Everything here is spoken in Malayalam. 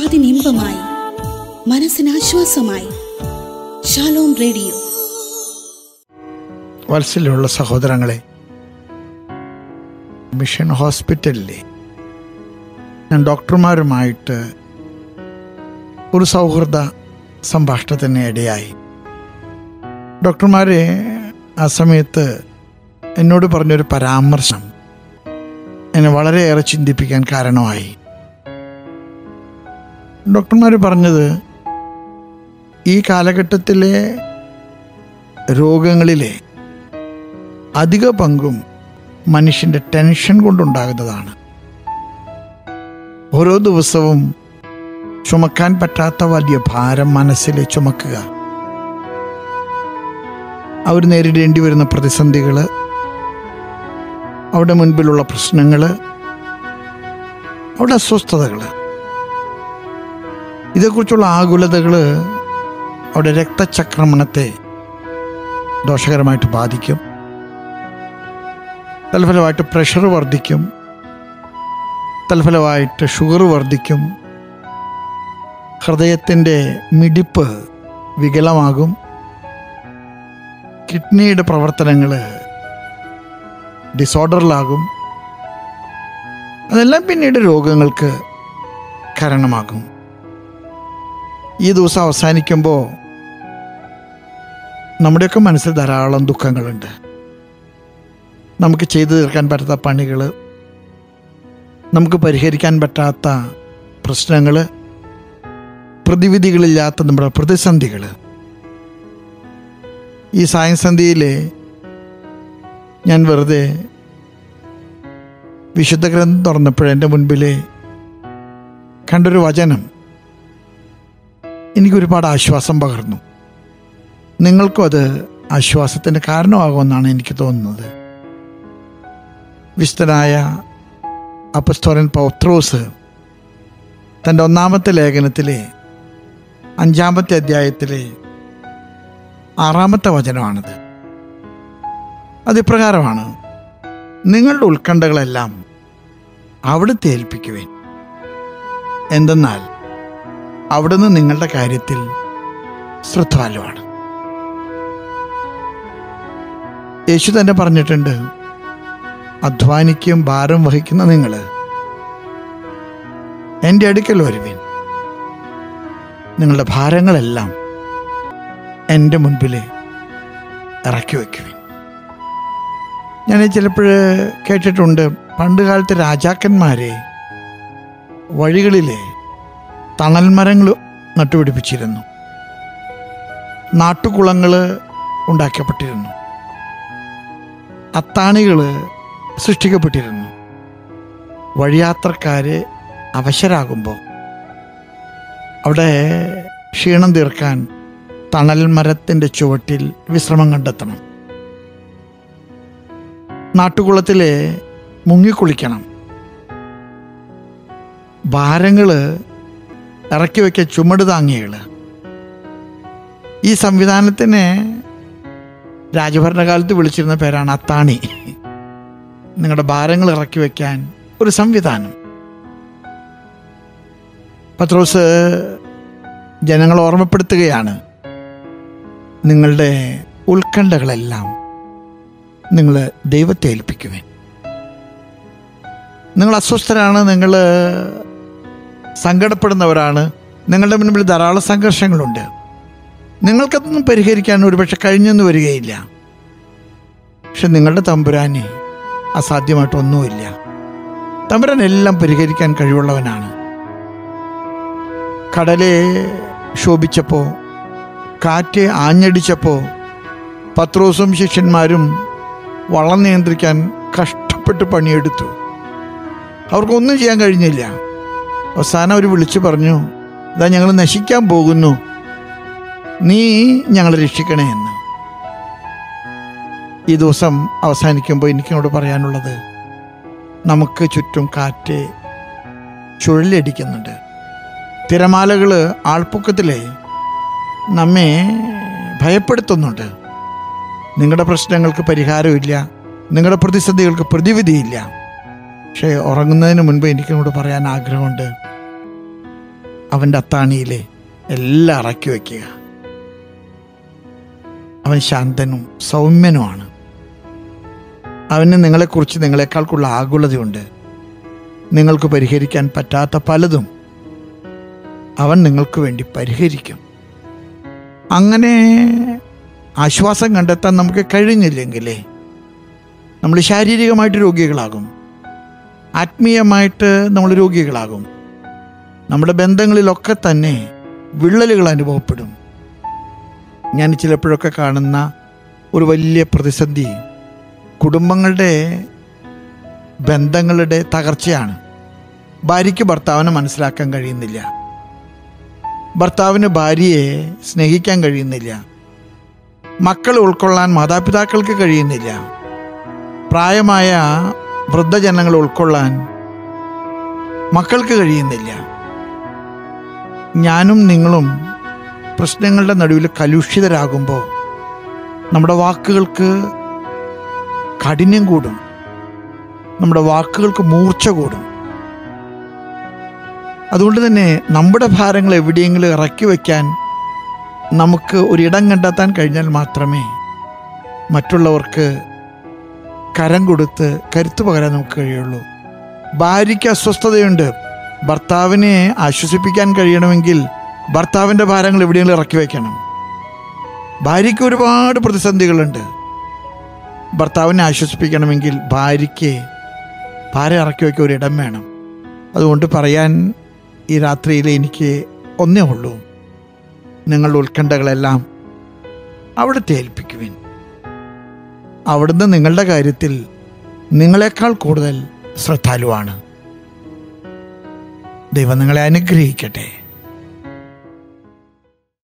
കാതിനിമ്പമായി മനസ്സിന് ആശ്വാസമായി ഷാലോം റേഡിയോ വത്സലുള്ള സഹോദരങ്ങളെ മിഷൻ ഹോസ്പിറ്റലിലെ ഞാൻ ഡോക്ടർമാരുമായിട്ട് ഒരു സൗഹൃദ സംഭാഷണത്തിന് ഇടയായി ഡോക്ടർമാരെ ആ സമയത്ത് എന്നോട് പറഞ്ഞൊരു പരാമർശം എന്നെ വളരെയേറെ ചിന്തിപ്പിക്കാൻ കാരണമായി ഡോക്ടർമാർ പറഞ്ഞത് ഈ കാലഘട്ടത്തിലെ രോഗങ്ങളിലെ അധിക പങ്കും മനുഷ്യൻ്റെ ടെൻഷൻ കൊണ്ടുണ്ടാകുന്നതാണ് ഓരോ ദിവസവും ചുമക്കാൻ പറ്റാത്ത വലിയ ഭാരം മനസ്സിൽ ചുമക്കുക അവർ നേരിടേണ്ടി വരുന്ന പ്രതിസന്ധികൾ അവിടെ മുൻപിലുള്ള പ്രശ്നങ്ങൾ അവിടെ അസ്വസ്ഥതകൾ ഇതേക്കുറിച്ചുള്ള ആകുലതകൾ അവിടെ രക്തചക്രമണത്തെ ദോഷകരമായിട്ട് ബാധിക്കും തൽഫലമായിട്ട് പ്രഷർ വർദ്ധിക്കും തൽഫലമായിട്ട് ഷുഗർ വർദ്ധിക്കും ഹൃദയത്തിൻ്റെ മിടിപ്പ് വികലമാകും കിഡ്നിയുടെ പ്രവർത്തനങ്ങൾ ഡിസോർഡറിലാകും അതെല്ലാം പിന്നീട് രോഗങ്ങൾക്ക് കാരണമാകും ഈ ദിവസം അവസാനിക്കുമ്പോൾ നമ്മുടെയൊക്കെ മനസ്സിൽ ധാരാളം ദുഃഖങ്ങളുണ്ട് നമുക്ക് ചെയ്തു തീർക്കാൻ പറ്റാത്ത പണികൾ നമുക്ക് പരിഹരിക്കാൻ പറ്റാത്ത പ്രശ്നങ്ങൾ പ്രതിവിധികളില്ലാത്ത നമ്മുടെ പ്രതിസന്ധികൾ ഈ സായസന്ധിയിൽ ഞാൻ വെറുതെ വിശുദ്ധ ഗ്രന്ഥം തുറന്നപ്പോഴെൻ്റെ മുൻപിൽ കണ്ടൊരു വചനം എനിക്കൊരുപാട് ആശ്വാസം പകർന്നു നിങ്ങൾക്കും അത് ആശ്വാസത്തിന് കാരണമാകുമെന്നാണ് എനിക്ക് തോന്നുന്നത് വിശുദ്ധനായ അപ്പസ്തോലൻ പൗത്രോസ് തൻ്റെ ഒന്നാമത്തെ ലേഖനത്തിലെ അഞ്ചാമത്തെ അധ്യായത്തിലെ ആറാമത്തെ വചനമാണിത് അതിപ്രകാരമാണ് നിങ്ങളുടെ ഉത്കണ്ഠകളെല്ലാം അവിടുത്തെ ഏൽപ്പിക്കുവേൻ എന്തെന്നാൽ അവിടുന്ന് നിങ്ങളുടെ കാര്യത്തിൽ ശ്രദ്ധാലുവാണ് യേശു തന്നെ പറഞ്ഞിട്ടുണ്ട് അധ്വാനിക്കും ഭാരം വഹിക്കുന്ന നിങ്ങൾ എൻ്റെ അടുക്കൽ വരുവിൻ നിങ്ങളുടെ ഭാരങ്ങളെല്ലാം എൻ്റെ മുൻപിൽ ഇറക്കി വയ്ക്കുവിൻ ഞാൻ ചിലപ്പോൾ കേട്ടിട്ടുണ്ട് പണ്ട് കാലത്ത് രാജാക്കന്മാരെ വഴികളിലെ തണൽ മരങ്ങൾ നട്ടുപിടിപ്പിച്ചിരുന്നു നാട്ടുകുളങ്ങൾ ഉണ്ടാക്കപ്പെട്ടിരുന്നു അത്താണികൾ സൃഷ്ടിക്കപ്പെട്ടിരുന്നു വഴിയാത്രക്കാര് അവശരാകുമ്പോൾ അവിടെ ക്ഷീണം തീർക്കാൻ തണൽ മരത്തിൻ്റെ ചുവട്ടിൽ വിശ്രമം കണ്ടെത്തണം നാട്ടുകുളത്തിലെ മുങ്ങിക്കുളിക്കണം ഭാരങ്ങൾ ഇറക്കി വയ്ക്കാൻ ചുമട് താങ്ങികൾ ഈ സംവിധാനത്തിന് രാജഭരണകാലത്ത് വിളിച്ചിരുന്ന പേരാണ് അത്താണി നിങ്ങളുടെ ഭാരങ്ങൾ ഇറക്കി വയ്ക്കാൻ ഒരു സംവിധാനം പത്രോസ് ജനങ്ങൾ ഓർമ്മപ്പെടുത്തുകയാണ് നിങ്ങളുടെ ഉത്കണ്ഠകളെല്ലാം നിങ്ങൾ ദൈവത്തെ ഏൽപ്പിക്കുവേൻ നിങ്ങൾ അസ്വസ്ഥരാണ് നിങ്ങൾ സങ്കടപ്പെടുന്നവരാണ് നിങ്ങളുടെ മുൻപിൽ ധാരാളം സംഘർഷങ്ങളുണ്ട് നിങ്ങൾക്കതൊന്നും പരിഹരിക്കാൻ ഒരുപക്ഷെ കഴിഞ്ഞെന്ന് വരികയില്ല പക്ഷെ നിങ്ങളുടെ തമ്പുരാന് അസാധ്യമായിട്ടൊന്നുമില്ല തമ്പുരാൻ എല്ലാം പരിഹരിക്കാൻ കഴിവുള്ളവനാണ് കടലെ ശോഭിച്ചപ്പോൾ കാറ്റ് ആഞ്ഞടിച്ചപ്പോൾ പത്രോസും ശിഷ്യന്മാരും വള്ളം നിയന്ത്രിക്കാൻ കഷ്ടപ്പെട്ട് പണിയെടുത്തു അവർക്കൊന്നും ചെയ്യാൻ കഴിഞ്ഞില്ല അവസാനം അവർ വിളിച്ചു പറഞ്ഞു ഇതാ ഞങ്ങൾ നശിക്കാൻ പോകുന്നു നീ ഞങ്ങളെ രക്ഷിക്കണേ എന്ന് ഈ ദിവസം അവസാനിക്കുമ്പോൾ എനിക്കിനോട് പറയാനുള്ളത് നമുക്ക് ചുറ്റും കാറ്റ് ചുഴലടിക്കുന്നുണ്ട് തിരമാലകൾ ആൾപ്പൊക്കത്തിലെ നമ്മെ ഭയപ്പെടുത്തുന്നുണ്ട് നിങ്ങളുടെ പ്രശ്നങ്ങൾക്ക് പരിഹാരമില്ല നിങ്ങളുടെ പ്രതിസന്ധികൾക്ക് പ്രതിവിധിയില്ല പക്ഷേ ഉറങ്ങുന്നതിന് മുൻപ് എനിക്കിനോട് പറയാൻ ആഗ്രഹമുണ്ട് അവൻ്റെ അത്താണിയിൽ എല്ലാം ഇറക്കി വയ്ക്കുക അവൻ ശാന്തനും സൗമ്യനുമാണ് അവന് നിങ്ങളെക്കുറിച്ച് നിങ്ങളെക്കാൾക്കുള്ള ആകുലതയുണ്ട് നിങ്ങൾക്ക് പരിഹരിക്കാൻ പറ്റാത്ത പലതും അവൻ നിങ്ങൾക്ക് വേണ്ടി പരിഹരിക്കും അങ്ങനെ ആശ്വാസം കണ്ടെത്താൻ നമുക്ക് കഴിഞ്ഞില്ലെങ്കിലേ നമ്മൾ ശാരീരികമായിട്ട് രോഗികളാകും ആത്മീയമായിട്ട് നമ്മൾ രോഗികളാകും നമ്മുടെ ബന്ധങ്ങളിലൊക്കെ തന്നെ വിള്ളലുകൾ അനുഭവപ്പെടും ഞാൻ ചിലപ്പോഴൊക്കെ കാണുന്ന ഒരു വലിയ പ്രതിസന്ധി കുടുംബങ്ങളുടെ ബന്ധങ്ങളുടെ തകർച്ചയാണ് ഭാര്യയ്ക്ക് ഭർത്താവിനെ മനസ്സിലാക്കാൻ കഴിയുന്നില്ല ഭർത്താവിന് ഭാര്യയെ സ്നേഹിക്കാൻ കഴിയുന്നില്ല മക്കളെ ഉൾക്കൊള്ളാൻ മാതാപിതാക്കൾക്ക് കഴിയുന്നില്ല പ്രായമായ വൃദ്ധജനങ്ങളെ ഉൾക്കൊള്ളാൻ മക്കൾക്ക് കഴിയുന്നില്ല ഞാനും നിങ്ങളും പ്രശ്നങ്ങളുടെ നടുവിൽ കലുഷിതരാകുമ്പോൾ നമ്മുടെ വാക്കുകൾക്ക് കാഠിന്യം കൂടും നമ്മുടെ വാക്കുകൾക്ക് മൂർച്ച കൂടും അതുകൊണ്ട് തന്നെ നമ്മുടെ ഭാരങ്ങൾ എവിടെയെങ്കിലും ഇറക്കി വയ്ക്കാൻ നമുക്ക് ഒരിടം കണ്ടെത്താൻ കഴിഞ്ഞാൽ മാത്രമേ മറ്റുള്ളവർക്ക് കരം കൊടുത്ത് കരുത്തു പകരാൻ നമുക്ക് കഴിയുള്ളൂ ഭാര്യയ്ക്ക് അസ്വസ്ഥതയുണ്ട് ഭർത്താവിനെ ആശ്വസിപ്പിക്കാൻ കഴിയണമെങ്കിൽ ഭർത്താവിൻ്റെ ഭാരങ്ങൾ എവിടെയെങ്കിലും ഇറക്കി വയ്ക്കണം ഭാര്യയ്ക്ക് ഒരുപാട് പ്രതിസന്ധികളുണ്ട് ഭർത്താവിനെ ആശ്വസിപ്പിക്കണമെങ്കിൽ ഭാര്യയ്ക്ക് ഭാര്യ ഇറക്കി വയ്ക്കാൻ ഒരിടം വേണം അതുകൊണ്ട് പറയാൻ ഈ രാത്രിയിൽ എനിക്ക് ഒന്നേ ഉള്ളൂ നിങ്ങളുടെ ഉത്കണ്ഠകളെല്ലാം അവിടുത്തെ ഏൽപ്പിക്കുവിൻ അവിടുന്ന് നിങ്ങളുടെ കാര്യത്തിൽ നിങ്ങളെക്കാൾ കൂടുതൽ ശ്രദ്ധാലുവാണ് ദൈവം നിങ്ങളെ അനുഗ്രഹിക്കട്ടെ